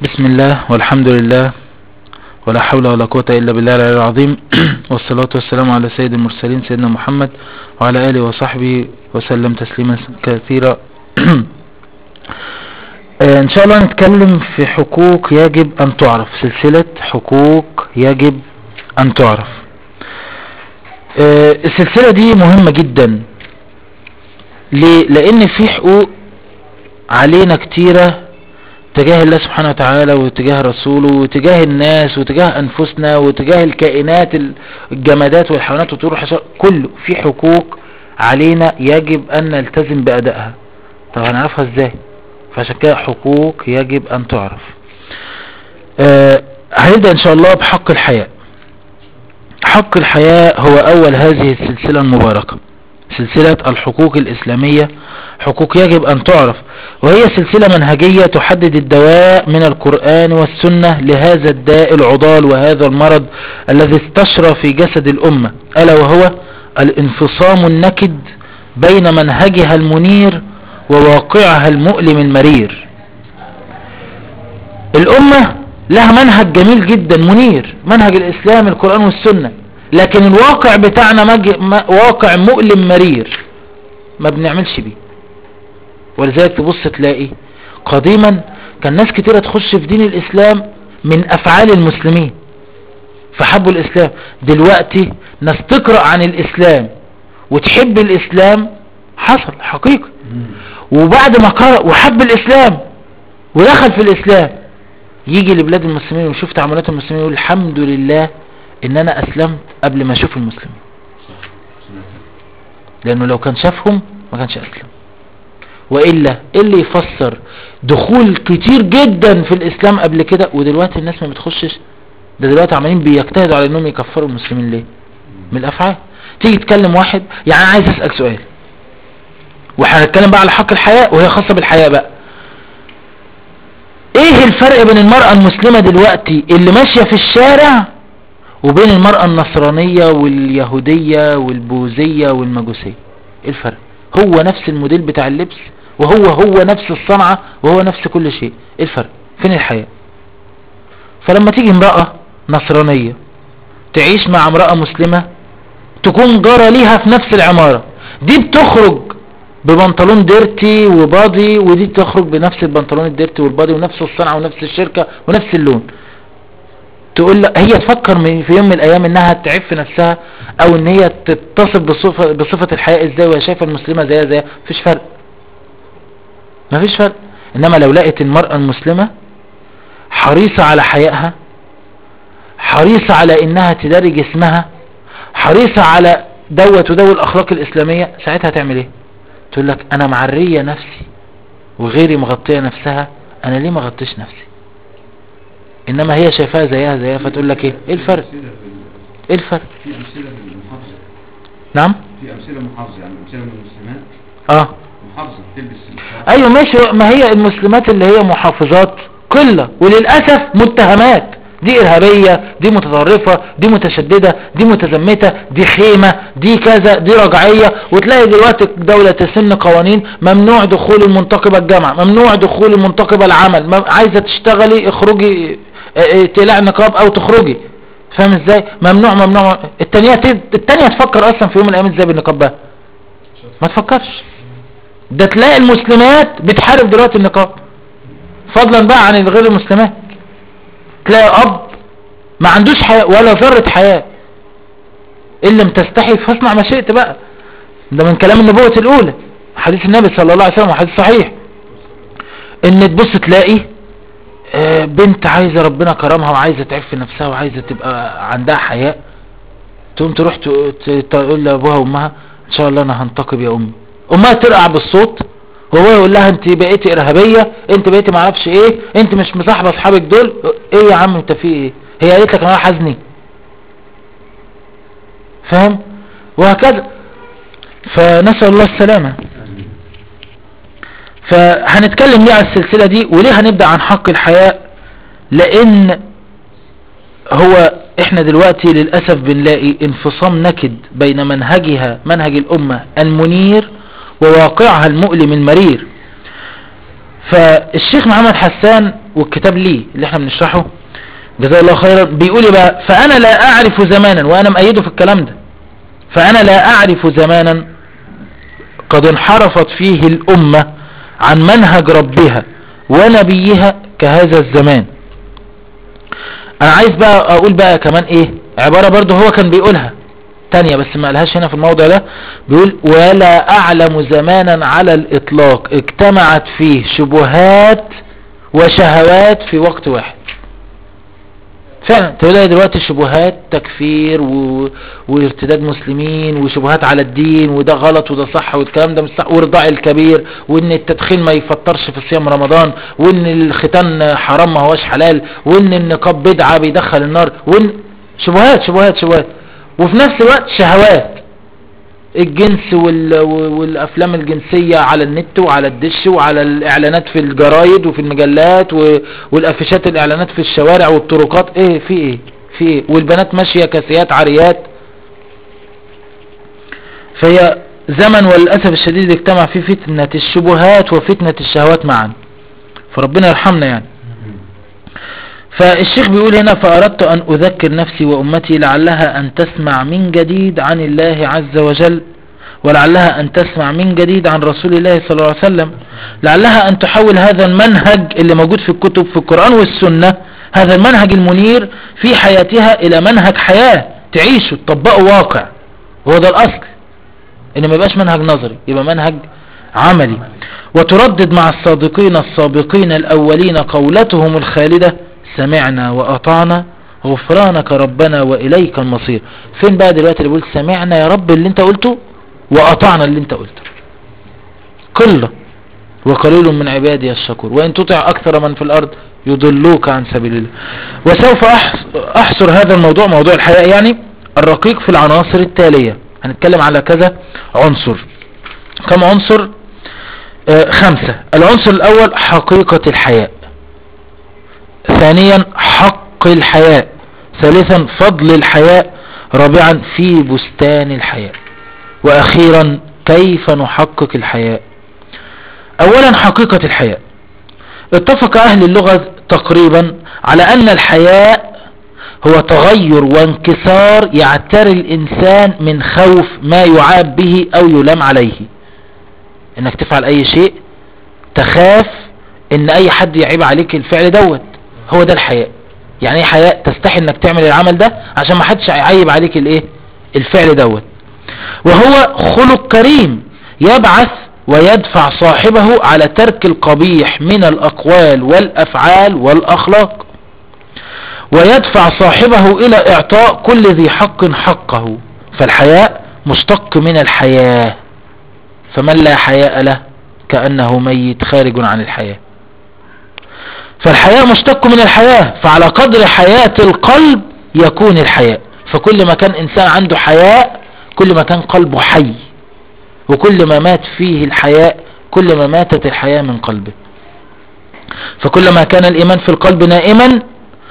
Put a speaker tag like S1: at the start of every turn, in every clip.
S1: بسم الله والحمد لله ولا حول ولا قوة إلا بالله العلي العظيم والصلاة والسلام على سيد المرسلين سيدنا محمد وعلى آله وصحبه وسلم تسليما كثيرا آه، إن شاء الله نتكلم في حقوق يجب أن تعرف سلسلة حقوق يجب أن تعرف آه، السلسلة دي مهمة جدا ليه؟ لأن في حقوق علينا كتيرة تجاه الله سبحانه وتعالى وتجاه رسوله وتجاه الناس وتجاه أنفسنا وتجاه الكائنات الجمادات والحيوانات وطيور الحشرات كله في حقوق علينا يجب أن نلتزم بأدائها طب هنعرفها ازاي فعشان كده حقوق يجب أن تعرف آه هنبدأ إن شاء الله بحق الحياة حق الحياة هو أول هذه السلسلة المباركة سلسلة الحقوق الإسلامية حقوق يجب أن تعرف وهي سلسلة منهجية تحدد الدواء من القرآن والسنة لهذا الداء العضال وهذا المرض الذي استشرى في جسد الأمة ألا وهو الانفصام النكد بين منهجها المنير وواقعها المؤلم المرير الأمة لها منهج جميل جدا منير منهج الإسلام القرآن والسنة لكن الواقع بتاعنا مج... م... واقع مؤلم مرير ما بنعملش بيه ولذلك تبص تلاقي قديما كان ناس كتيرة تخش في دين الإسلام من أفعال المسلمين فحبوا الإسلام دلوقتي ناس تقرأ عن الإسلام وتحب الإسلام حصل حقيقة وبعد ما قرأ وحب الإسلام ودخل في الإسلام يجي لبلاد المسلمين ويشوف تعاملات المسلمين يقول الحمد لله ان انا اسلمت قبل ما اشوف المسلمين لانه لو كان شافهم ما كانش اسلم وإلا إيه اللي يفسر دخول كتير جدا في الإسلام قبل كده ودلوقتي الناس ما بتخشش ده دلوقتي عمالين بيجتهدوا على انهم يكفروا المسلمين ليه من الافعال تيجي تكلم واحد يعني عايز اسأل سؤال وهنتكلم بقى على حق الحياة وهي خاصة بالحياة بقى ايه الفرق بين المرأة المسلمة دلوقتي اللي ماشية في الشارع وبين المرأة النصرانية واليهودية والبوذية والمجوسية ايه الفرق هو نفس الموديل بتاع اللبس وهو هو نفس الصنعة وهو نفس كل شيء ايه الفرق فين الحياة فلما تيجي امرأة نصرانية تعيش مع امرأة مسلمة تكون جارة ليها في نفس العمارة دي بتخرج ببنطلون ديرتي وبادي ودي تخرج بنفس البنطلون الديرتي والبادي ونفس الصنعة ونفس الشركة ونفس اللون تقول لا هي تفكر من في يوم من الايام انها تعف نفسها او ان هي تتصف بصفة, بصفة الحياة ازاي وهي شايفة المسلمة زيها زيها مفيش فرق مفيش فرق انما لو لقيت المرأة المسلمة حريصة على حيائها حريصة على انها تداري جسمها حريصة على دوت ودو الاخلاق الاسلامية ساعتها تعمل ايه تقول لك انا معرية نفسي وغيري مغطية نفسها انا ليه مغطيش نفسي انما هي شايفاها زيها زيها فتقول لك ايه ايه الفرق ايه الفرق
S2: في امثله في المحافظه
S1: نعم
S2: في امثله محافظه يعني امثله من المسلمات
S1: اه
S2: محافظه تلبس الشراب.
S1: ايوه ماشي ما هي المسلمات اللي هي محافظات قلة وللأسف متهمات دي ارهابية دي متطرفة دي متشددة دي متزمتة دي خيمة دي كذا دي رجعية وتلاقي دلوقتي الدولة تسن قوانين ممنوع دخول المنتقبة الجامعة ممنوع دخول المنتقبة العمل مم- عايزة تشتغلي اخرجي اه، اه، تقلع نقاب او تخرجي فاهم ازاي ممنوع ممنوع التانية ت- التانية تفكر اصلا في يوم من الايام ازاي بالنقاب ده ما تفكرش ده تلاقي المسلمات بتحارب دلوقتي النقاب فضلا بقى عن غير المسلمات تلاقي اب ما عندوش حياة ولا ذرة حياة ان لم تستحي فاصنع ما شئت بقى ده من كلام النبوة الاولى حديث النبي صلى الله عليه وسلم وحديث صحيح ان تبص تلاقي آه، بنت عايزة ربنا كرمها وعايزة تعف نفسها وعايزة تبقى عندها حياء تقوم تروح ت- ت- تقول لابوها وامها ان شاء الله انا هنتقب يا امي امها ترقع بالصوت وهو يقول لها انت بقيتي ارهابيه انت بقيتي ما اعرفش ايه انت مش مصاحبه اصحابك دول ايه يا عم انت في ايه هي قالت لك انا رايح ازني فاهم وهكذا فنسال الله السلامه فهنتكلم ليه على السلسله دي وليه هنبدا عن حق الحياه لان هو احنا دلوقتي للأسف بنلاقي انفصام نكد بين منهجها منهج الأمة المنير وواقعها المؤلم المرير فالشيخ محمد حسان والكتاب ليه اللي احنا بنشرحه جزاه الله خيرا بيقول إيه بقى فانا لا اعرف زمانا وانا مأيده في الكلام ده فانا لا اعرف زمانا قد انحرفت فيه الامة عن منهج ربها ونبيها كهذا الزمان انا عايز بقى اقول بقى كمان ايه عبارة برضه هو كان بيقولها تانية بس ما قالهاش هنا في الموضع ده بيقول ولا اعلم زمانا على الاطلاق اجتمعت فيه شبهات وشهوات في وقت واحد فعلا تلاقي دلوقتي شبهات تكفير و... وارتداد مسلمين وشبهات على الدين وده غلط وده صح والكلام ده مش صح ورضاع الكبير وان التدخين ما يفطرش في صيام رمضان وان الختان حرام ما هوش حلال وان النقاب بدعة بيدخل النار وان شبهات شبهات شبهات وفي نفس الوقت شهوات الجنس وال... والافلام الجنسية على النت وعلى الدش وعلى الاعلانات في الجرايد وفي المجلات و... والافشات الاعلانات في الشوارع والطرقات ايه في ايه في ايه والبنات ماشية كاسيات عاريات فهي زمن وللأسف الشديد اجتمع فيه فتنة الشبهات وفتنة الشهوات معا فربنا يرحمنا يعني فالشيخ بيقول هنا فأردت أن أذكر نفسي وأمتي لعلها أن تسمع من جديد عن الله عز وجل ولعلها أن تسمع من جديد عن رسول الله صلى الله عليه وسلم لعلها أن تحول هذا المنهج اللي موجود في الكتب في القرآن والسنة هذا المنهج المنير في حياتها إلى منهج حياة تعيشه تطبقه واقع هو ده الأصل إن ما يبقاش منهج نظري يبقى منهج عملي وتردد مع الصادقين السابقين الأولين قولتهم الخالدة سمعنا وأطعنا غفرانك ربنا وإليك المصير فين بقى دلوقتي اللي بيقول سمعنا يا رب اللي انت قلته وأطعنا اللي انت قلته كله وقليل من عبادي الشكور وإن تطع أكثر من في الأرض يضلوك عن سبيل الله وسوف أحصر هذا الموضوع موضوع الحياة يعني الرقيق في العناصر التالية هنتكلم على كذا عنصر كم عنصر آه خمسة العنصر الأول حقيقة الحياة ثانيا حق الحياء ثالثا فضل الحياء رابعا في بستان الحياء واخيرا كيف نحقق الحياء اولا حقيقة الحياء اتفق اهل اللغة تقريبا على ان الحياء هو تغير وانكسار يعتري الانسان من خوف ما يعاب به او يلام عليه انك تفعل اي شيء تخاف ان اي حد يعيب عليك الفعل دوت هو ده الحياء يعني ايه حياء تستحي انك تعمل العمل ده عشان ما حدش يعيب عليك الايه الفعل دوت وهو خلق كريم يبعث ويدفع صاحبه على ترك القبيح من الاقوال والافعال والاخلاق ويدفع صاحبه الى اعطاء كل ذي حق حقه فالحياء مشتق من الحياة فمن لا حياء له كأنه ميت خارج عن الحياة فالحياء مشتق من الحياة فعلى قدر حياة القلب يكون الحياء فكل ما كان انسان عنده حياء كل ما كان قلبه حي وكل ما مات فيه الحياء كل ما ماتت الحياة من قلبه فكل ما كان الايمان في القلب نائما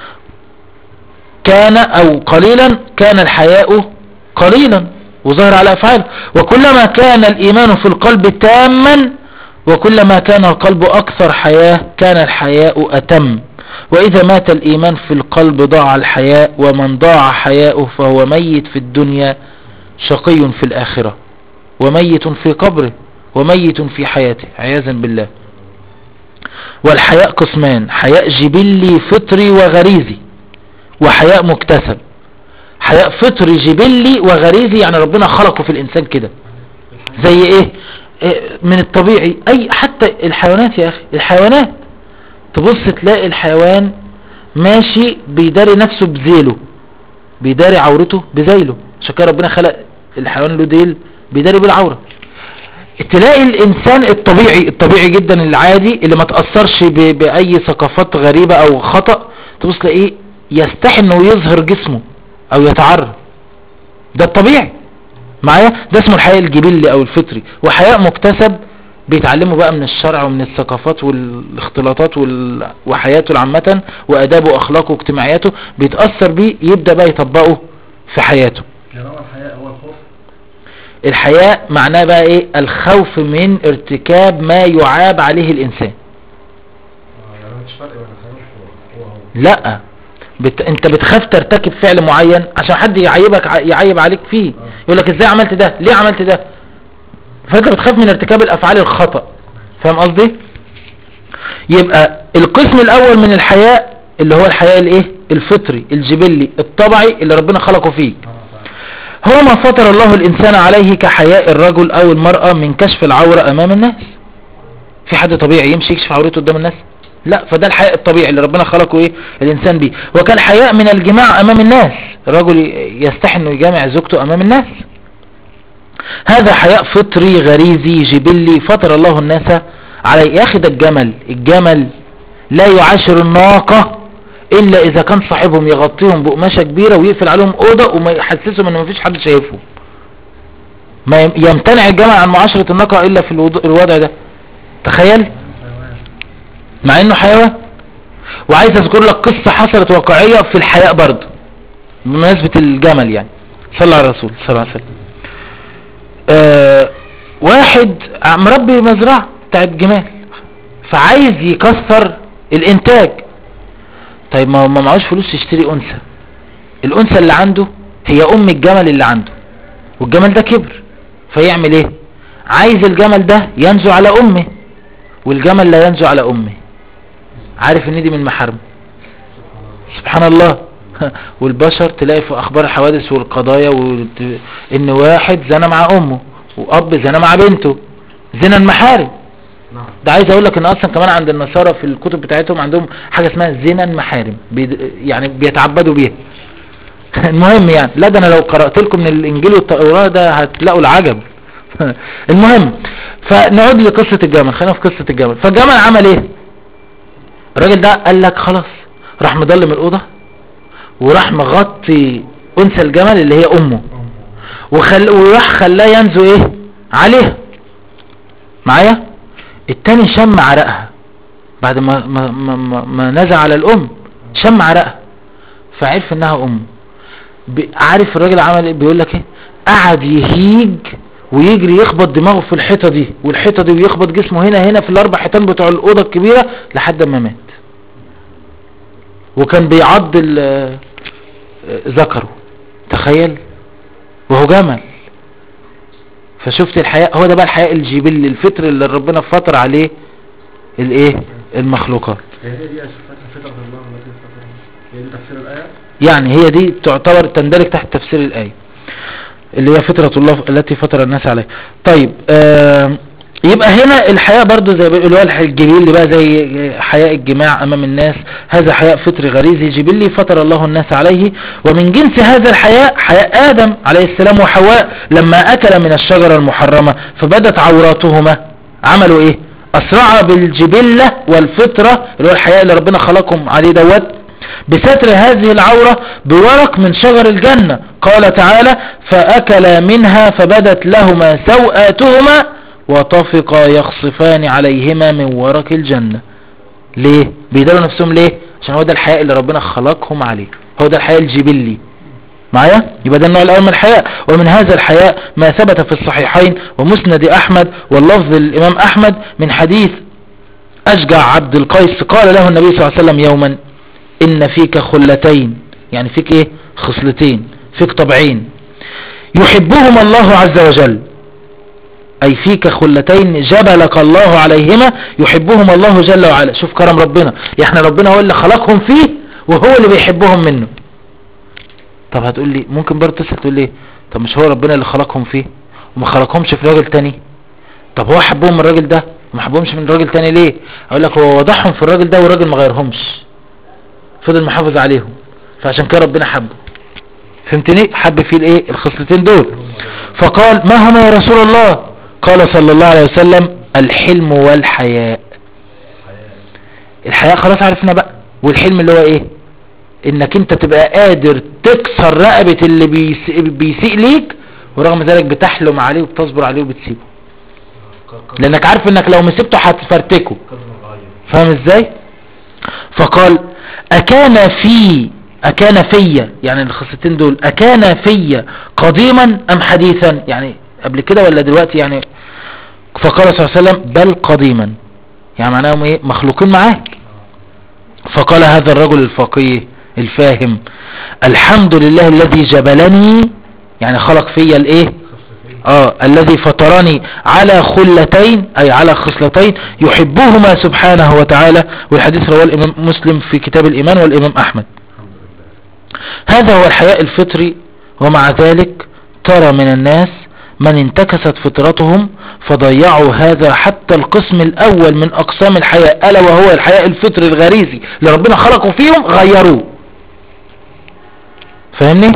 S1: كان او قليلا كان الحياء قليلا وظهر على افعاله وكلما كان الايمان في القلب تاما وكلما كان القلب أكثر حياة كان الحياء أتم وإذا مات الإيمان في القلب ضاع الحياء ومن ضاع حياؤه فهو ميت في الدنيا شقي في الآخرة وميت في قبره وميت في حياته عياذا بالله والحياء قسمان حياء جبلي فطري وغريزي وحياء مكتسب حياء فطري جبلي وغريزي يعني ربنا خلقه في الإنسان كده زي ايه من الطبيعي اي حتى الحيوانات يا اخي الحيوانات تبص تلاقي الحيوان ماشي بيداري نفسه بذيله بيداري عورته بذيله عشان كده ربنا خلق الحيوان له ديل بيداري بالعورة تلاقي الانسان الطبيعي الطبيعي جدا العادي اللي ما تأثرش ب- باي ثقافات غريبة او خطأ تبص تلاقيه يستحي انه يظهر جسمه او يتعرض ده الطبيعي معايا ده اسمه الحياء الجبلي او الفطري وحياء مكتسب بيتعلموا بقى من الشرع ومن الثقافات والاختلاطات وال... وحياته عامة وادابه واخلاقه واجتماعياته بيتأثر بيه يبدأ بقى يطبقه في حياته
S3: يعني هو الحياء هو الخوف
S1: الحياء معناه بقى ايه الخوف من ارتكاب ما يعاب عليه الانسان
S3: آه، يعني مش فرق بين الحيوان هو هو
S1: لا بت... انت بتخاف ترتكب فعل معين عشان حد يعيبك ع- يعيب عليك فيه يقول لك ازاي عملت ده ليه عملت ده فانت بتخاف من ارتكاب الافعال الخطأ فاهم قصدي يبقى القسم الاول من الحياء اللي هو الحياء الايه الفطري الجبلي الطبعي اللي ربنا خلقه فيك هو ما فطر الله الانسان عليه كحياء الرجل او المرأة من كشف العورة امام الناس في حد طبيعي يمشي يكشف عورته قدام الناس لا فده الحياء الطبيعي اللي ربنا خلقه ايه الانسان بيه وكان حياء من الجماع امام الناس الرجل يستحي انه يجامع زوجته امام الناس هذا حياء فطري غريزي جبلي فطر الله الناس عليه يا اخي ده الجمل الجمل لا يعاشر الناقة الا اذا كان صاحبهم يغطيهم بقماشة كبيرة ويقفل عليهم اوضة وما يحسسهم ان مفيش حد شايفهم ما يم- يمتنع الجمل عن معاشرة الناقة الا في الوض- الوضع ده تخيل مع انه حيوان وعايز اذكر لك قصة حصلت واقعية في الحياء برضه بمناسبة الجمل يعني صلى على الرسول صلى الله عليه وسلم آه واحد مربي مزرعة بتاعت جمال فعايز يكسر الانتاج طيب ما ما معهوش فلوس يشتري انثى الانثى اللي عنده هي ام الجمل اللي عنده والجمل ده كبر فيعمل ايه عايز الجمل ده ينزو على امه والجمل لا ينزو على امه عارف ان دي من محارمه سبحان الله والبشر تلاقي في اخبار الحوادث والقضايا وت- ان واحد زنى مع امه واب زنى مع بنته زنا المحارم
S3: نعم
S1: ده عايز اقول لك ان اصلا كمان عند النصارى في الكتب بتاعتهم عندهم حاجه اسمها زنا المحارم بيد- يعني بيتعبدوا بيها المهم يعني لا ده انا لو قرات لكم من الانجيل والتوراه ده هتلاقوا العجب المهم فنعود لقصه الجمل خلينا في قصه الجمل فالجمل عمل ايه الراجل ده قال لك خلاص راح مضلم الاوضه وراح مغطي انثى الجمل اللي هي امه وخل... وراح خلاه ينزو ايه عليها معايا التاني شم عرقها بعد ما ما ما, ما, ما نزع على الام شم عرقها فعرف انها امه ب- عارف الراجل عمل ايه بيقول لك ايه قعد يهيج ويجري يخبط دماغه في الحيطه دي والحيطه دي ويخبط جسمه هنا هنا في الاربع حيطان بتوع الاوضه الكبيره لحد ما مات وكان بيعض ال- آه، ذكره تخيل وهو جمل فشفت الحياء هو ده بقى الحياء الجبلي الفطر اللي ربنا فطر عليه الايه المخلوقات
S3: هي دي دي أشفاء فطرة الله التي فطر هي دي تفسير الآية
S1: يعني هي دي تعتبر تندرج تحت تفسير الآية اللي هي فطرة الله التي فطر الناس عليها طيب آه يبقى هنا الحياء برضو زي اللي هو الح- الجبلي بقى زي حياء الجماع امام الناس هذا حياء فطري غريزي جبلي فطر الله الناس عليه ومن جنس هذا الحياء حياء ادم عليه السلام وحواء لما اكل من الشجرة المحرمة فبدت عوراتهما عملوا ايه اسرع بالجبلة والفطرة اللي هو الحياء اللي ربنا خلقهم عليه دوت بستر هذه العورة بورق من شجر الجنة قال تعالى فأكلا منها فبدت لهما سوآتهما وطفقا يخصفان عليهما من ورق الجنة ليه بيدلوا نفسهم ليه عشان هو ده الحياء اللي ربنا خلقهم عليه هو ده الحياء الجبلي معايا يبقى ده النوع الاول من الحياء ومن هذا الحياء ما ثبت في الصحيحين ومسند احمد واللفظ الامام احمد من حديث اشجع عبد القيس قال له النبي صلى الله عليه وسلم يوما ان فيك خلتين يعني فيك ايه خصلتين فيك طبعين يحبهما الله عز وجل اي فيك خلتين جبلك الله عليهما يحبهما الله جل وعلا شوف كرم ربنا يعني احنا ربنا هو اللي خلقهم فيه وهو اللي بيحبهم منه طب هتقول لي ممكن برضه تسأل تقول لي طب مش هو ربنا اللي خلقهم فيه وما خلقهمش في راجل تاني طب هو حبهم من الراجل ده وما حبهمش من راجل تاني ليه اقول لك هو وضعهم في الراجل ده والراجل ما غيرهمش فضل محافظ عليهم فعشان كده ربنا حبه فهمتني حب فيه الايه الخصلتين دول فقال ما هما يا رسول الله قال صلى الله عليه وسلم الحلم والحياء الحياء خلاص عرفنا بقى والحلم اللي هو ايه انك انت تبقى قادر تكسر رقبة اللي بيسيء, بيسيء ليك ورغم ذلك بتحلم عليه وبتصبر عليه وبتسيبه لانك عارف انك لو مسكته هتفرتكه فاهم ازاي فقال اكان في اكان في يعني الخصتين دول اكان في قديما ام حديثا يعني قبل كده ولا دلوقتي يعني فقال صلى الله عليه وسلم بل قديما يعني معناهم ايه مخلوقين معاك فقال هذا الرجل الفقيه الفاهم الحمد لله الذي جبلني يعني خلق فيا الايه اه الذي فطرني على خلتين اي على خصلتين يحبهما سبحانه وتعالى والحديث رواه الامام مسلم في كتاب الايمان والامام احمد هذا هو الحياء الفطري ومع ذلك ترى من الناس من انتكست فطرتهم فضيعوا هذا حتى القسم الاول من اقسام الحياء الا وهو الحياء الفطري الغريزي اللي ربنا خلقه فيهم غيروه فاهمني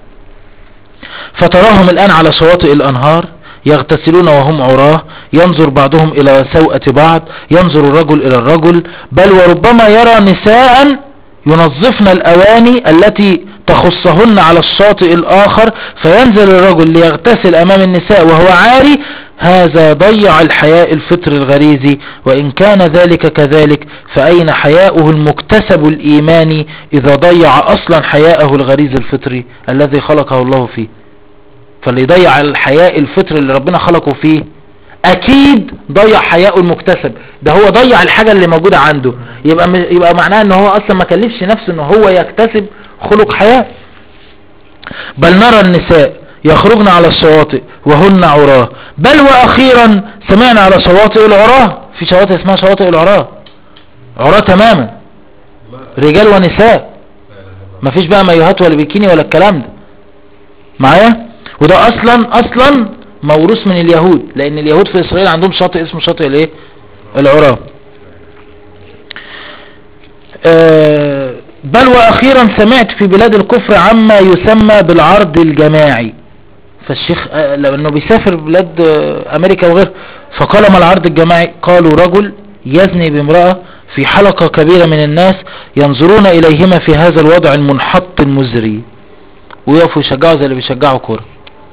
S1: فتراهم الآن على شواطئ الأنهار يغتسلون وهم عراه ينظر بعضهم إلى سوءة بعض ينظر الرجل إلى الرجل بل وربما يرى نساء ينظفن الأواني التي تخصهن على الشاطئ الآخر فينزل الرجل ليغتسل أمام النساء وهو عاري هذا ضيع الحياء الفطر الغريزي وإن كان ذلك كذلك فأين حياؤه المكتسب الإيماني إذا ضيع أصلا حياءه الغريز الفطري الذي خلقه الله فيه فاللي يضيع الحياء الفطر اللي ربنا خلقه فيه اكيد ضيع حياءه المكتسب ده هو ضيع الحاجة اللي موجودة عنده يبقى م- يبقى معناه ان هو اصلا ما كلفش نفسه ان هو يكتسب خلق حياء بل نرى النساء يخرجن على الشواطئ وهن عراه بل واخيرا سمعنا على شواطئ العراه في شواطئ اسمها شواطئ العراه عراه تماما رجال ونساء مفيش بقى مايوهات ولا بيكيني ولا الكلام ده معايا وده اصلا اصلا موروث من اليهود لان اليهود في اسرائيل عندهم شاطئ اسمه شاطئ الايه العراه آه، بل واخيرا سمعت في بلاد الكفر عما يسمى بالعرض الجماعي فالشيخ آه، لانه بيسافر بلاد آه، امريكا وغيره فقال ما العرض الجماعي قالوا رجل يزني بامرأة في حلقة كبيرة من الناس ينظرون اليهما في هذا الوضع المنحط المزري ويقفوا يشجعوا زي اللي بيشجعوا كوره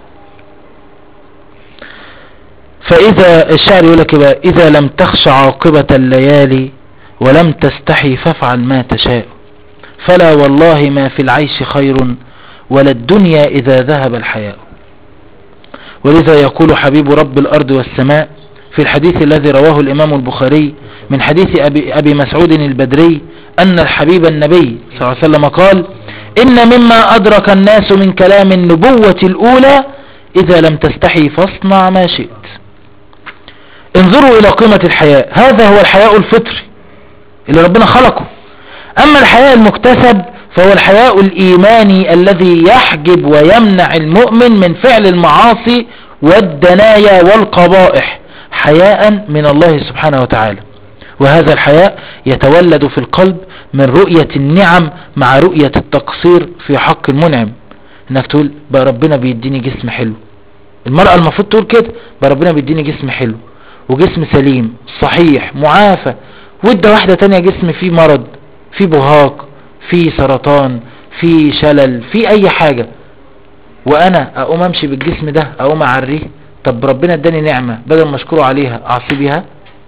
S1: فإذا الشعر يقول لك بقى إذا لم تخش عاقبة الليالي ولم تستحي فافعل ما تشاء فلا والله ما في العيش خير ولا الدنيا إذا ذهب الحياء ولذا يقول حبيب رب الأرض والسماء في الحديث الذي رواه الإمام البخاري من حديث أبي, أبي مسعود البدري أن الحبيب النبي صلى الله عليه وسلم قال إن مما أدرك الناس من كلام النبوة الأولى إذا لم تستحي فاصنع ما شئت انظروا الى قيمة الحياء هذا هو الحياء الفطري اللي ربنا خلقه اما الحياء المكتسب فهو الحياء الايماني الذي يحجب ويمنع المؤمن من فعل المعاصي والدنايا والقبائح حياء من الله سبحانه وتعالى وهذا الحياء يتولد في القلب من رؤية النعم مع رؤية التقصير في حق المنعم انك تقول بقى ربنا بيديني جسم حلو المرأة المفروض تقول كده بقى ربنا بيديني جسم حلو وجسم سليم صحيح معافى وادى واحدة تانية جسم فيه مرض فيه بهاق فيه سرطان فيه شلل فيه اي حاجة وانا اقوم امشي بالجسم ده اقوم اعريه طب ربنا اداني نعمة بدل ما اشكره عليها اعصي بيها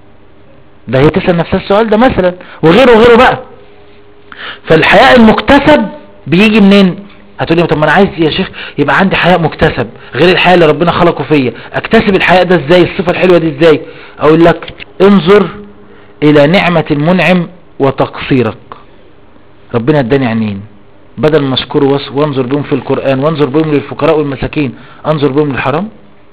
S1: ده هي تسأل نفسها السؤال ده مثلا وغيره وغيره بقى فالحياء المكتسب بيجي منين هتقولي طب ما انا عايز يا شيخ يبقى عندي حياء مكتسب غير الحياء اللي ربنا خلقه فيا اكتسب الحياء ده ازاي الصفة الحلوة دي ازاي اقول لك انظر الى نعمة المنعم وتقصيرك ربنا اداني عينين بدل ما اشكره وس- وانظر بهم في القرآن وانظر بهم للفقراء والمساكين انظر بهم للحرام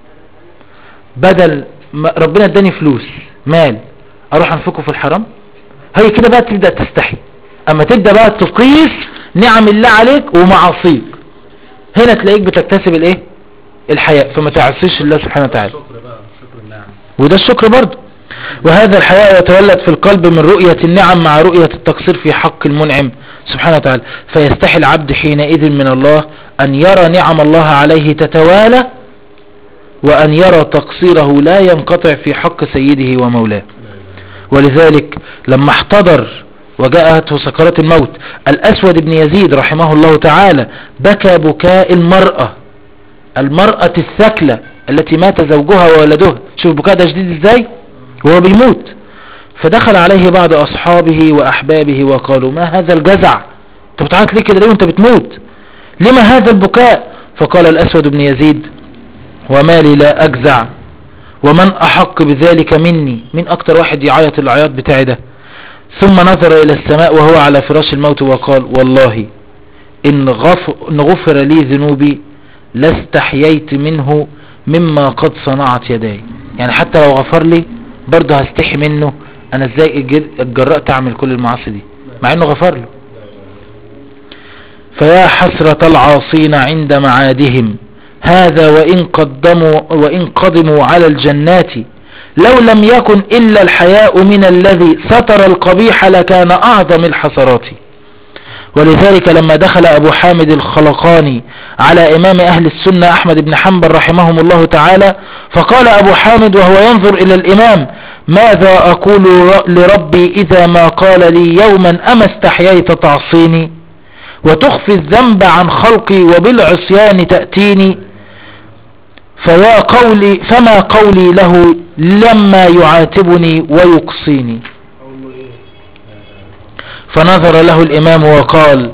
S1: بدل ما ربنا اداني فلوس مال اروح انفقه في الحرام هي كده بقى تبدأ تستحي اما تبدأ بقى تقيس نعم الله عليك ومعاصيك هنا تلاقيك بتكتسب الايه الحياء فما تعصيش الله سبحانه وتعالى
S3: شكر بقى شكر النعم
S1: وده الشكر برضه وهذا الحياء يتولد في القلب من رؤية النعم مع رؤية التقصير في حق المنعم سبحانه وتعالى فيستحي العبد حينئذ من الله أن يرى نعم الله عليه تتوالى وأن يرى تقصيره لا ينقطع في حق سيده ومولاه ولذلك لما احتضر وجاءته سكرات الموت الأسود بن يزيد رحمه الله تعالى بكى بكاء المرأة المرأة الثكلة التي مات زوجها وولدها شوف البكاء ده شديد ازاي وهو بيموت فدخل عليه بعض أصحابه وأحبابه وقالوا ما هذا الجزع انت بتعيط ليه كده ليه وانت بتموت لما هذا البكاء فقال الأسود بن يزيد وما لي لا أجزع ومن أحق بذلك مني من أكتر واحد يعيط العياط بتاعي ده ثم نظر إلى السماء وهو على فراش الموت وقال والله إن, غف إن غفر لي ذنوبي لاستحييت منه مما قد صنعت يداي يعني حتى لو غفر لي برضه هستحي منه أنا ازاي اتجر- اتجرأت أعمل كل المعاصي دي مع إنه غفر له فيا حسرة العاصين عند معادهم هذا وإن قدموا, وإن قدموا على الجنات لو لم يكن إلا الحياء من الذي ستر القبيح لكان أعظم الحسرات ولذلك لما دخل أبو حامد الخلقاني على إمام أهل السنة أحمد بن حنبل رحمهم الله تعالى فقال أبو حامد وهو ينظر إلى الإمام ماذا أقول لربي إذا ما قال لي يوما أما استحييت تعصيني وتخفي الذنب عن خلقي وبالعصيان تأتيني فيا قولي فما قولي له لما يعاتبني ويقصيني فنظر له الإمام وقال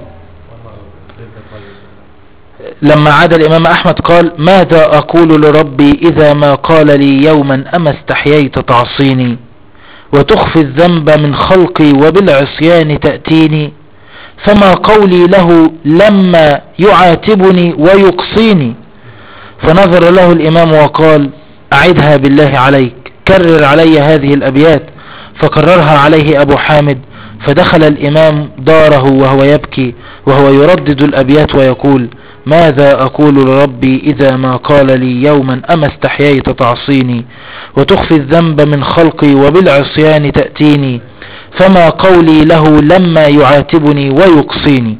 S1: لما عاد الإمام أحمد قال ماذا أقول لربي إذا ما قال لي يوما أما استحييت تعصيني وتخفي الذنب من خلقي وبالعصيان تأتيني فما قولي له لما يعاتبني ويقصيني فنظر له الإمام وقال أعدها بالله عليك كرر علي هذه الأبيات فكررها عليه أبو حامد فدخل الإمام داره وهو يبكي وهو يردد الأبيات ويقول ماذا أقول لربي إذا ما قال لي يوما أما استحييت تعصيني وتخفي الذنب من خلقي وبالعصيان تأتيني فما قولي له لما يعاتبني ويقصيني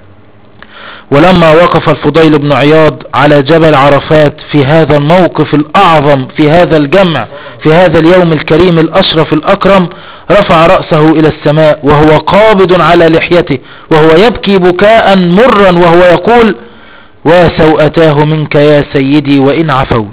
S1: ولما وقف الفضيل بن عياض على جبل عرفات في هذا الموقف الأعظم في هذا الجمع في هذا اليوم الكريم الأشرف الأكرم رفع رأسه إلى السماء وهو قابض على لحيته وهو يبكي بكاء مرا وهو يقول وسوءتاه منك يا سيدي وإن عفوت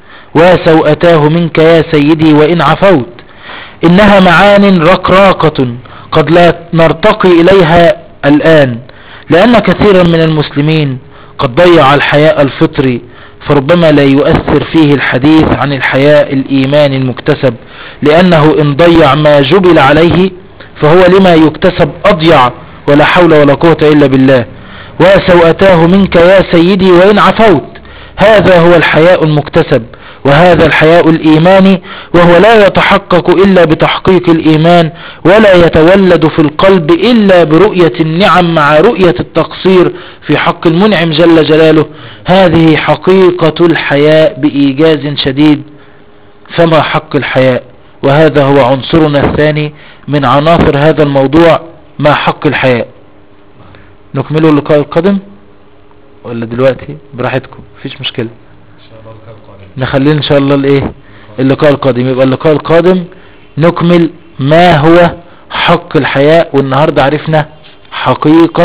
S1: وسوءتاه منك يا سيدي وإن عفوت إنها معان رقراقة قد لا نرتقي إليها الآن لأن كثيرا من المسلمين قد ضيع الحياء الفطري فربما لا يؤثر فيه الحديث عن الحياء الإيمان المكتسب لأنه إن ضيع ما جبل عليه فهو لما يكتسب أضيع ولا حول ولا قوة إلا بالله وسوءتاه منك يا سيدي وإن عفوت هذا هو الحياء المكتسب وهذا الحياء الإيماني وهو لا يتحقق إلا بتحقيق الإيمان ولا يتولد في القلب إلا برؤية النعم مع رؤية التقصير في حق المنعم جل جلاله هذه حقيقة الحياء بإيجاز شديد فما حق الحياء وهذا هو عنصرنا الثاني من عناصر هذا الموضوع ما حق الحياء نكمله اللقاء القادم ولا دلوقتي براحتكم مفيش مشكلة
S3: ان شاء الله اللقاء القادم
S1: نخليه ان شاء الله الايه اللقاء القادم يبقى اللقاء القادم نكمل ما هو حق الحياء والنهاردة عرفنا حقيقة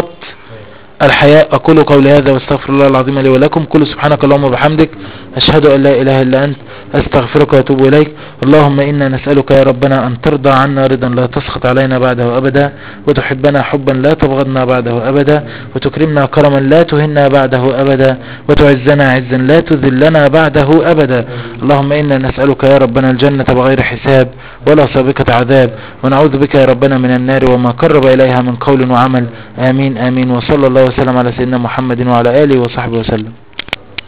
S1: الحياء أقول قولي هذا واستغفر الله العظيم لي ولكم كل سبحانك اللهم وبحمدك أشهد أن لا إله إلا أنت أستغفرك وأتوب إليك اللهم إنا نسألك يا ربنا أن ترضى عنا رضا لا تسخط علينا بعده أبدا وتحبنا حبا لا تبغضنا بعده أبدا وتكرمنا كرما لا تهنا بعده أبدا وتعزنا عزا لا تذلنا بعده أبدا اللهم إنا نسألك يا ربنا الجنة بغير حساب ولا سابقة عذاب ونعوذ بك يا ربنا من النار وما قرب إليها من قول وعمل آمين آمين وصلى الله وسلم على سيدنا محمد وعلى آله وصحبه وسلم